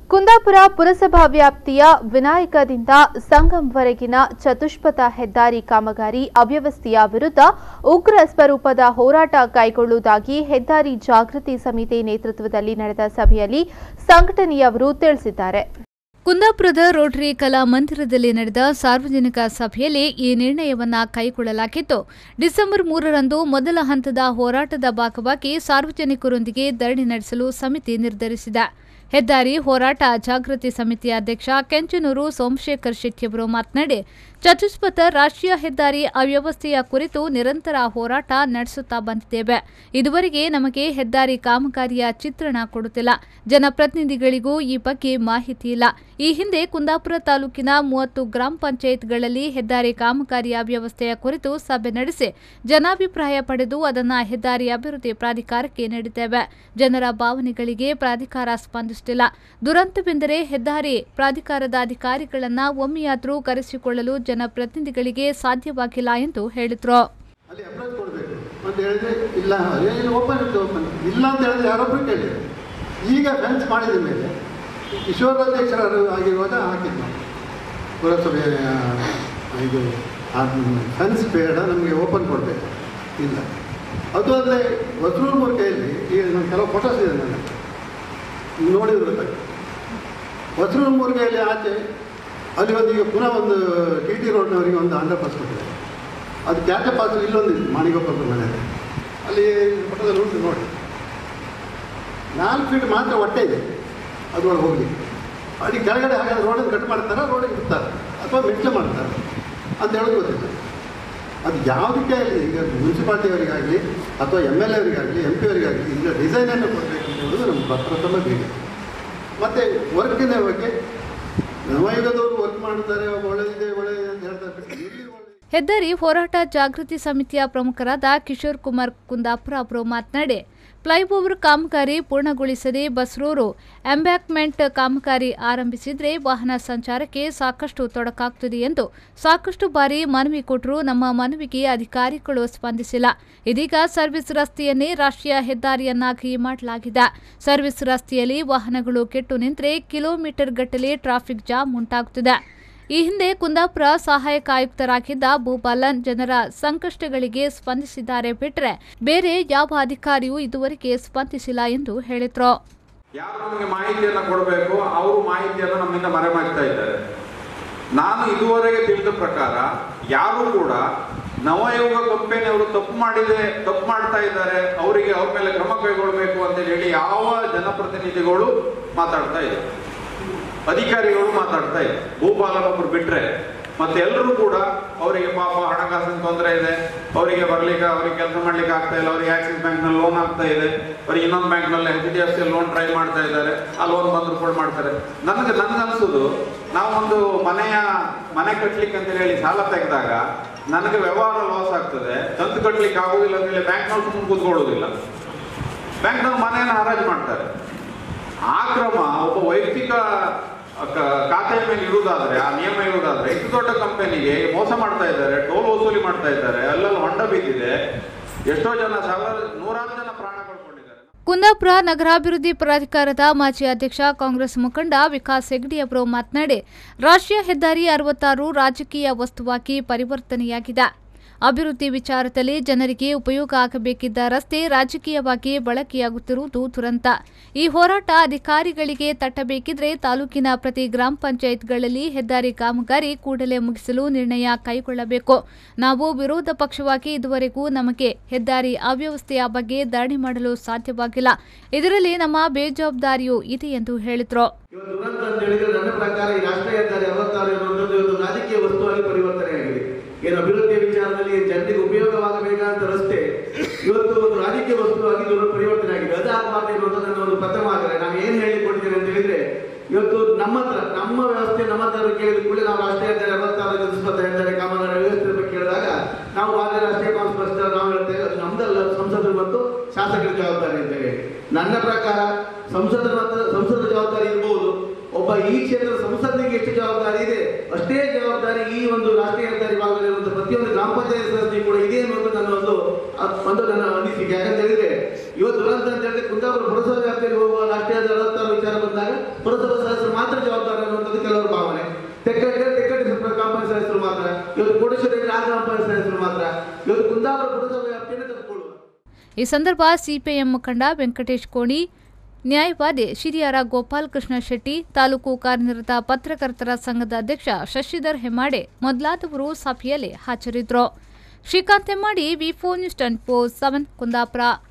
ಕುಂದಾಪುರ ಪುರಸಭಾ ವ್ಯಾಪ್ತಿಯ ವಿನಾಯಕದಿಂದ ಸಂಗಂವರೆಗಿನ ಚತುಷ್ಪಥ ಹೆದ್ದಾರಿ ಕಾಮಗಾರಿ ಅವ್ಯವಸ್ಥೆಯ ವಿರುದ್ಧ ಉಗ್ರ ಸ್ವರೂಪದ ಹೋರಾಟ ಕೈಗೊಳ್ಳುವುದಾಗಿ ಹೆದ್ದಾರಿ ಜಾಗೃತಿ ಸಮಿತಿ ನೇತೃತ್ವದಲ್ಲಿ ನಡೆದ ಸಭೆಯಲ್ಲಿ ಸಂಘಟನೆಯವರು ತಿಳಿಸಿದ್ದಾರೆ ಕುಂದಾಪುರದ ರೋಟರಿ ಕಲಾ ಮಂದಿರದಲ್ಲಿ ನಡೆದ ಸಾರ್ವಜನಿಕ ಸಭೆಯಲ್ಲಿ ಈ ನಿರ್ಣಯವನ್ನ ಕೈಗೊಳ್ಳಲಾಗಿದ್ದು ಡಿಸೆಂಬರ್ ಮೂರರಂದು ಮೊದಲ ಹಂತದ ಹೋರಾಟದ ಭಾಗವಾಗಿ ಸಾರ್ವಜನಿಕರೊಂದಿಗೆ ಧರಣಿ ನಡೆಸಲು ಸಮಿತಿ ನಿರ್ಧರಿಸಿದೆ ಹೆದ್ದಾರಿ ಹೋರಾಟ ಜಾಗೃತಿ ಸಮಿತಿಯ ಅಧ್ಯಕ್ಷ ಕೆಂಚನೂರು ಸೋಮಶೇಖರ್ ಶೆಟ್ಟಿಯವರು ಮಾತನಾಡಿ ಚತುಷ್ಪಥ ರಾಷ್ಟ್ರೀಯ ಹೆದ್ದಾರಿ ಅವ್ಯವಸ್ಥೆಯ ಕುರಿತು ನಿರಂತರ ಹೋರಾಟ ನಡೆಸುತ್ತಾ ಬಂದಿದ್ದೇವೆ ಇದುವರೆಗೆ ನಮಗೆ ಹೆದ್ದಾರಿ ಕಾಮಗಾರಿಯ ಚಿತ್ರಣ ಕೊಡುತ್ತಿಲ್ಲ ಜನಪ್ರತಿನಿಧಿಗಳಿಗೂ ಈ ಬಗ್ಗೆ ಮಾಹಿತಿ ಇಲ್ಲ ಈ ಹಿಂದೆ ಕುಂದಾಪುರ ತಾಲೂಕಿನ ಮೂವತ್ತು ಗ್ರಾಮ ಪಂಚಾಯತ್ಗಳಲ್ಲಿ ಹೆದ್ದಾರಿ ಕಾಮಗಾರಿಯ ವ್ಯವಸ್ಥೆಯ ಕುರಿತು ಸಭೆ ನಡೆಸಿ ಜನಾಭಿಪ್ರಾಯ ಪಡೆದು ಅದನ್ನು ಹೆದ್ದಾರಿ ಅಭಿವೃದ್ಧಿ ಪ್ರಾಧಿಕಾರಕ್ಕೆ ನೀಡಿದ್ದೇವೆ ಜನರ ಭಾವನೆಗಳಿಗೆ ಪ್ರಾಧಿಕಾರ ಸ್ಪಂದಿಸುತ್ತಿಲ್ಲ ದುರಂತವೆಂದರೆ ಹೆದ್ದಾರಿ ಪ್ರಾಧಿಕಾರದ ಅಧಿಕಾರಿಗಳನ್ನ ಒಮ್ಮೆಯಾದರೂ ಕರೆಸಿಕೊಳ್ಳಲು ಜನಪ್ರತಿನಿಧಿಗಳಿಗೆ ಸಾಧ್ಯವಾಗಿಲ್ಲ ಎಂದು ಹೇಳಿದರು ಅಲ್ಲಿ ಅಪ್ರೋಚ್ ಕೊಡಬೇಕು ಅಂತ ಹೇಳಿದ್ರೆ ಇಲ್ಲ ಇಲ್ಲಿ ಓಪನ್ ಇತ್ತು ಓಪನ್ ಇಲ್ಲ ಅಂತ ಹೇಳಿದ್ರೆ ಯಾರೊಬ್ಬರು ಕೇಳಿದ್ರು ಈಗ ಫೆನ್ಸ್ ಮಾಡಿದ ಮೇಲೆ ಕಿಶೋರಾಧ್ಯಕ್ಷರು ಆಗಿರುವಾಗ ಹಾಕಿದ್ದು ನಾವು ಪುರಸಭೆ ಆ, ಇದು ಫೆನ್ಸ್ ಬೇಡ ನಮಗೆ ಓಪನ್ ಕೊಡಬೇಕು ಇಲ್ಲ ಅದು ಅಲ್ಲದೆ ವಸೂರು ಮುರುಕೆಯಲ್ಲಿ ಈಗ ನಾನು ಕೆಲವು ಫೋಟೋಸ್ ಇದೆ ನನ್ನ ನೋಡಿದ್ರು ವಸೂರು ಮುರುಗೆಯಲ್ಲಿ ಆಚೆ ಅಲ್ಲಿ ಒಂದು ಈಗ ಪುನಃ ಒಂದು ಟಿ ಟಿ ರೋಡ್ನವರಿಗೆ ಒಂದು ಅಂಡರ್ ಪಾಸ್ ಕೊಟ್ಟಿದೆ ಅದು ಕ್ಯಾಚ ಪಾಸ್ ಇಲ್ಲೊಂದು ಇದೆ ಮಾಣಿಗೊಪ್ಪರ ಮನೆ ಅಲ್ಲಿ ಪಕ್ಕದಲ್ಲಿ ಉಂಟು ನೋಡಿ ನಾಲ್ಕು ಫೀಟ್ ಮಾತ್ರ ಹೊಟ್ಟೆ ಇದೆ ಅದರೊಳಗೆ ಹೋಗಿ ಅಲ್ಲಿ ಕೆಳಗಡೆ ಹಾಗಾದ್ರೆ ರೋಡನ್ನು ಕಟ್ ಮಾಡ್ತಾರೆ ರೋಡಿಗೆ ಬಿಡ್ತಾರೆ ಅಥವಾ ಮೆಟ್ಲು ಮಾಡ್ತಾರೆ ಅಂತ ಹೇಳೋದು ಗೊತ್ತಿಲ್ಲ ಅದು ಯಾವುದಕ್ಕೆ ಆಗಲಿ ಈಗ ಮುನ್ಸಿಪಾಲ್ಟಿಯವರಿಗಾಗಲಿ ಅಥವಾ ಎಮ್ ಎಲ್ ಎವರಿಗಾಗಲಿ ಎಂ ಪಿ ಅವರಿಗಾಗಲಿ ಈಗ ಡಿಸೈನನ್ನು ಕೊಡಬೇಕು ಅಂತ ಹೇಳೋದು ನಮ್ಮ ಪ್ರಥಮ ಬೇಡಿಕೆ ಮತ್ತು ವರ್ಕಿನ ಬಗ್ಗೆ ನವಯುಗದವರು ವರ್ಕ್ ಮಾಡ್ತಾರೆ ಒಳ್ಳೆದಿದೆ ಒಳ್ಳೆದಿದೆ ಅಂತ ಹೇಳ್ತಾರೆ ಎಲ್ಲಿ ಒಳ್ಳೆ ಹೆದ್ದಾರಿ ಹೋರಾಟ ಜಾಗೃತಿ ಸಮಿತಿಯ ಪ್ರಮುಖರಾದ ಕಿಶೋರ್ ಕುಮಾರ್ ಕುಂದಾಪುರ ಅವರು ಮಾತನಾಡಿ ಫ್ಲೈಓವರ್ ಕಾಮಗಾರಿ ಪೂರ್ಣಗೊಳಿಸದೆ ಬಸ್ರೂರು ಎಂಬ್ಯಾಕ್ಮೆಂಟ್ ಕಾಮಗಾರಿ ಆರಂಭಿಸಿದ್ರೆ ವಾಹನ ಸಂಚಾರಕ್ಕೆ ಸಾಕಷ್ಟು ತೊಡಕಾಗ್ತದೆ ಎಂದು ಸಾಕಷ್ಟು ಬಾರಿ ಮನವಿ ಕೊಟ್ಟರೂ ನಮ್ಮ ಮನವಿಗೆ ಅಧಿಕಾರಿಗಳು ಸ್ಪಂದಿಸಿಲ್ಲ ಇದೀಗ ಸರ್ವಿಸ್ ರಸ್ತೆಯನ್ನೇ ರಾಷ್ಟ್ರೀಯ ಹೆದ್ದಾರಿಯನ್ನಾಗಿ ಮಾಡಲಾಗಿದೆ ಸರ್ವಿಸ್ ರಸ್ತೆಯಲ್ಲಿ ವಾಹನಗಳು ಕೆಟ್ಟು ನಿಂತರೆ ಕಿಲೋಮೀಟರ್ ಗಟ್ಟಲೆ ಟ್ರಾಫಿಕ್ ಜಾಮ್ ಉಂಟಾಗುತ್ತಿದೆ ಈ ಹಿಂದೆ ಕುಂದಾಪುರ ಸಹಾಯಕ ಆಯುಕ್ತರಾಗಿದ್ದ ಭೂಪಾಲನ್ ಜನರ ಸಂಕಷ್ಟಗಳಿಗೆ ಸ್ಪಂದಿಸಿದ್ದಾರೆ ಬಿಟ್ಟರೆ ಬೇರೆ ಯಾವ ಅಧಿಕಾರಿಯೂ ಇದುವರೆಗೆ ಸ್ಪಂದಿಸಿಲ್ಲ ಎಂದು ಹೇಳಿದ್ರು ಯಾರು ನಮಗೆ ಮಾಹಿತಿಯನ್ನು ಕೊಡಬೇಕು ಅವರು ಮಾಹಿತಿಯನ್ನು ನಮ್ಮಿಂದ ಮರೆಮಾಚ್ತಾ ಇದ್ದಾರೆ ನಾನು ಇದುವರೆಗೆ ತಿಳಿದ ಪ್ರಕಾರ ಯಾರು ಕೂಡ ನವಯುಗ ಕಂಪನಿಯವರು ತಪ್ಪು ಮಾಡಿದೆ ತಪ್ಪು ಮಾಡ್ತಾ ಇದ್ದಾರೆ ಅವರಿಗೆ ಅವ್ರ ಮೇಲೆ ಕ್ರಮ ಕೈಗೊಳ್ಳಬೇಕು ಅಂತ ಹೇಳಿ ಯಾವ ಜನಪ್ರತಿನಿಧಿಗಳು ಮಾತಾಡ್ತಾ ಇಲ್ಲ ಅಧಿಕಾರಿಗಳು ಮಾತಾಡ್ತಾ ಇಲ್ಲ ಭೂಪಾಲನೊಬ್ರು ಬಿಟ್ರೆ ಮತ್ತೆ ಎಲ್ಲರೂ ಕೂಡ ಅವರಿಗೆ ಪಾಪ ಹಣಕಾಸಿನ ತೊಂದರೆ ಇದೆ ಅವರಿಗೆ ಬರ್ಲಿಕ್ಕೆ ಅವರಿಗೆ ಕೆಲಸ ಮಾಡ್ಲಿಕ್ಕೆ ಆಗ್ತಾ ಇಲ್ಲ ಅವರಿಗೆ ಆಕ್ಸಿಸ್ ಬ್ಯಾಂಕ್ ನಲ್ಲಿ ಲೋನ್ ಆಗ್ತಾ ಇದೆ ಅವರಿಗೆ ಇನ್ನೊಂದು ಬ್ಯಾಂಕ್ ನಲ್ಲಿ H D F C loan try ಮಾಡ್ತಾ ಇದ್ದಾರೆ ಆ ಲೋನ್ ಬಂದ್ರು ಕೂಡ ಮಾಡ್ತಾರೆ ನನಗೆ ನನ್ಗನ್ಸುದು ನಾವೊಂದು ಮನೆಯ ಮನೆ ಕಟ್ಲಿಕ್ಕೆ ಅಂತ ಹೇಳಿ ಸಾಲ ತೆಗೆದಾಗ ನನಗೆ ವ್ಯವಹಾರ ಲಾಸ್ ಆಗ್ತದೆ ಕಂತು ಕಟ್ಲಿಕ್ಕೆ ಆಗುದಿಲ್ಲ ಅಂತ ಹೇಳಿ ಬ್ಯಾಂಕ್ನಲ್ಲಿ ಸುಮ್ಮನೆ ಕೂತ್ಕೊಳ್ಳೋದಿಲ್ಲ ಬ್ಯಾಂಕ್ನವ್ರು ಮನೆಯನ್ನು ಹರಾಜು ಮಾಡ್ತಾರೆ ಆ ಕ್ರಮ ಒಬ್ಬ ವೈಯಕ್ತಿಕ ಕ- ಖಾತೆಯ ಮೇಲೆ ಇರುವುದಾದ್ರೆ ಆ ನಿಯಮ ಇರುವುದಾದ್ರೆ ಇಷ್ಟು ದೊಡ್ಡ ಕಂಪನಿಗೆ ಮೋಸ ಮಾಡ್ತಾ ಇದ್ದಾರೆ ಟೋಲ್ ವಸೂಲಿ ಮಾಡ್ತಾ ಇದ್ದಾರೆ ಅಲ್ಲೆಲ್ಲ ಹೊಂಡ ಬಿದ್ದಿದೆ ಎಷ್ಟೋ ಜನ ಸಾವಿರ ನೂರಾರು ಜನ ಪ್ರಾಣ ಕಳ್ಕೊಂಡಿದ್ದಾರೆ ಕುಂದಾಪುರ ನಗರಾಭಿವೃದ್ಧಿ ಪ್ರಾಧಿಕಾರದ ಮಾಜಿ ಅಧ್ಯಕ್ಷ ಕಾಂಗ್ರೆಸ್ ಮುಖಂಡ ವಿಕಾಸ್ ಹೆಗ್ಡೆ ಅವರು ಮಾತನಾಡಿ ರಾಷ್ಟ್ರೀಯ ಹೆದ್ದಾರಿ ಅರವತ್ತಾರು ರಾಜಕೀಯ ವಸ್ತುವಾಗಿ ಪರಿವರ್ತನೆಯಾಗಿದೆ ಅಭಿವೃದ್ಧಿ ವಿಚಾರದಲ್ಲಿ ಜನರಿಗೆ ಉಪಯೋಗ ಆಗಬೇಕಿದ್ದ ರಸ್ತೆ ರಾಜಕೀಯವಾಗಿ ಬಳಕೆಯಾಗುತ್ತಿರುವುದು ದುರಂತ ಈ ಹೋರಾಟ ಅಧಿಕಾರಿಗಳಿಗೆ ತಟ್ಟಬೇಕಿದ್ರೆ ತಾಲೂಕಿನ ಪ್ರತಿ ಗ್ರಾಮ ಪಂಚಾಯತ್ಗಳಲ್ಲಿ ಹೆದ್ದಾರಿ ಕಾಮಗಾರಿ ಕೂಡಲೇ ಮುಗಿಸಲು ನಿರ್ಣಯ ಕೈಗೊಳ್ಳಬೇಕು ನಾವು ವಿರೋಧ ಪಕ್ಷವಾಗಿ ಇದುವರೆಗೂ ನಮಗೆ ಹೆದ್ದಾರಿ ಅವ್ಯವಸ್ಥೆಯ ಬಗ್ಗೆ ಧರಣಿ ಮಾಡಲು ಸಾಧ್ಯವಾಗಿಲ್ಲ ಇದರಲ್ಲಿ ನಮ್ಮ ಬೇಜವಾಬ್ದಾರಿಯೂ ಇದೆ ಎಂದು ಹೇಳಿದರು ಇವತ್ತು ದುರಂತ ಅಂತ ಹೇಳಿದ್ರೆ ನನ್ನ ಪ್ರಕಾರ ಈ ರಾಷ್ಟ್ರೀಯ ಹೆದ್ದಾರಿ ಅರವತ್ತಾರು ಎನ್ನುವಂಥದ್ದು ಇವತ್ತು ರಾಜಕೀಯ ವಸ್ತುವಾಗಿ ಪರಿವರ್ತನೆಯಾಗಿದೆ ಏನು ಅಭಿವೃದ್ಧಿಯ ವಿಚಾರದಲ್ಲಿ ಜನರಿಗೆ ಉಪಯೋಗವಾಗಬೇಕಾದಂತ ರಸ್ತೆ ಇವತ್ತು ಒಂದು ರಾಜಕೀಯ ವಸ್ತುವಾಗಿ ಇದು ಪರಿವರ್ತನೆ ಆಗಿದೆ ಅದು ಆಗಬಾರ್ದು ಎನ್ನುವಂಥದ್ದು ನನ್ನ ಒಂದು ಪ್ರಥಮ ಆಗ್ರಹ ನಾನು ಏನು ಹೇಳಿಕೊಡ್ತೇನೆ ಅಂತ ಹೇಳಿದ್ರೆ ಇವತ್ತು ನಮ್ಮ ಹತ್ರ ನಮ್ಮ ವ್ಯವಸ್ಥೆ ನಮ್ಮ ಹತ್ರ ಕೇಳಿದ ಕೂಡಲೇ ನಾವು ರಾಷ್ಟ್ರೀಯ ಹೆದ್ದಾರಿ ಅರವತ್ತಾರು ಚತುಷ್ಪಥ ಹೆದ್ದಾರಿ ಕಾಮಗಾರಿ ವ್ಯವಸ್ಥೆ ಬಗ್ಗೆ ಕೇಳಿದಾಗ ನಾವು ರಾಜ್ಯ ರಾಷ್ಟ್ರೀಯ ಕಾಂಗ್ರೆಸ್ ಪಕ್ಷದ ನಾವು ಹೇಳ್ತೇವೆ ಅದು ನಮ್ದಲ್ಲ ಸಂಸದರು ಮತ್ತು ಶಾಸಕರ ಜವಾಬ್ದಾರಿ ಅಂತ ಹೇಳಿ ನನ್ನ ಪ್ರಕಾರ ಸಂಸದರ ಮತ್ತು ಸಂಸದರ ಜವಾಬ್ದಾರಿ ಇರಬಹುದು ಒಬ್ಬ ಈ ಕ್ಷೇತ್ರದ ಸಂಸದನಿಗೆ ಎಷ್ಟು ಜವಾಬ್ದಾರಿ ಇದೆ ಅಷ್ಟೇ ಜವಾಬ್ದಾರಿ ಈ ಒಂದು ರಾಷ್ಟ್ರೀಯ ಹೆದ್ದಾರಿ ಭಾಗದಲ್ಲಿರುವಂತಹ ಪ್ರತಿಯೊಂದು ಗ್ರಾಮ ಪಂಚಾಯತ್ ಸದಸ್ಯರಿಗೆ ಕೂಡ ಇದೆ ಅನ್ನುವಂಥದ್ದು ನನ್ನ ಒಂದು ಅದ್- ಒಂದು ನನ್ನ ಅನಿಸಿಕೆ ಯಾಕಂತ ಹೇಳಿದ್ರೆ ಇವತ್ತು ದುರಂತ ಅಂತ ಹೇಳಿದ್ರೆ ಕುಂದಾಪುರ ಪುರಸಭೆ ವ್ಯಾಪ್ತಿಯಲ್ಲಿ ಹೋಗುವ ರಾಷ್ಟ್ರೀಯ ಹೆದ್ದಾರಿ ಅರವತ್ತಾರು ವಿಚಾರ ಬಂದಾಗ ಪುರಸಭಾ ಸದಸ್ಯರು ಮಾತ್ರ ಜವಾಬ್ದಾರಿ ಅನ್ನುವಂಥದ್ದು ಕೆಲವರ ಭಾವನೆ ತೆಕ್ಕಟ್ಟೆ ತೆಕ್ಕಟ್ಟೆ ಗ್ರಾಮ ಪಂಚಾಯತ್ ಸದಸ್ಯರು ಮಾತ್ರ ಇವತ್ತು ಕೋಟೇಶ್ವರಿ ಆ ಗ್ರಾಮ ಪಂಚಾಯತ್ ಸದಸ್ಯರು ಮಾತ್ರ ಇವತ್ತು ಕುಂದಾಪುರ ಪುರಸಭೆ ವ್ಯಾಪ್ತಿಯನ್ನು ತೆಗೆದುಕೊಳ್ಳುವ ಈ ಸಂದರ್ಭ ಸಿಪಿಎಂ ಮುಖಂಡ ವೆಂಕಟೇಶ್ ಕೋಣಿ ನ್ಯಾಯವಾದಿ ಶಿರಿಯಾರ ಗೋಪಾಲ್ ಕೃಷ್ಣ ಶೆಟ್ಟಿ ತಾಲೂಕು ಕಾರ್ಯನಿರತ ಪತ್ರಕರ್ತರ ಸಂಘದ ಅಧ್ಯಕ್ಷ ಶಶಿಧರ್ ಹೆಮ್ಮಾಡೆ ಮೊದಲಾದವರು ಸಭೆಯಲ್ಲಿ ಹಾಜರಿದ್ದರು Srikanth Hemmadi V four news twenty four seven Kundapura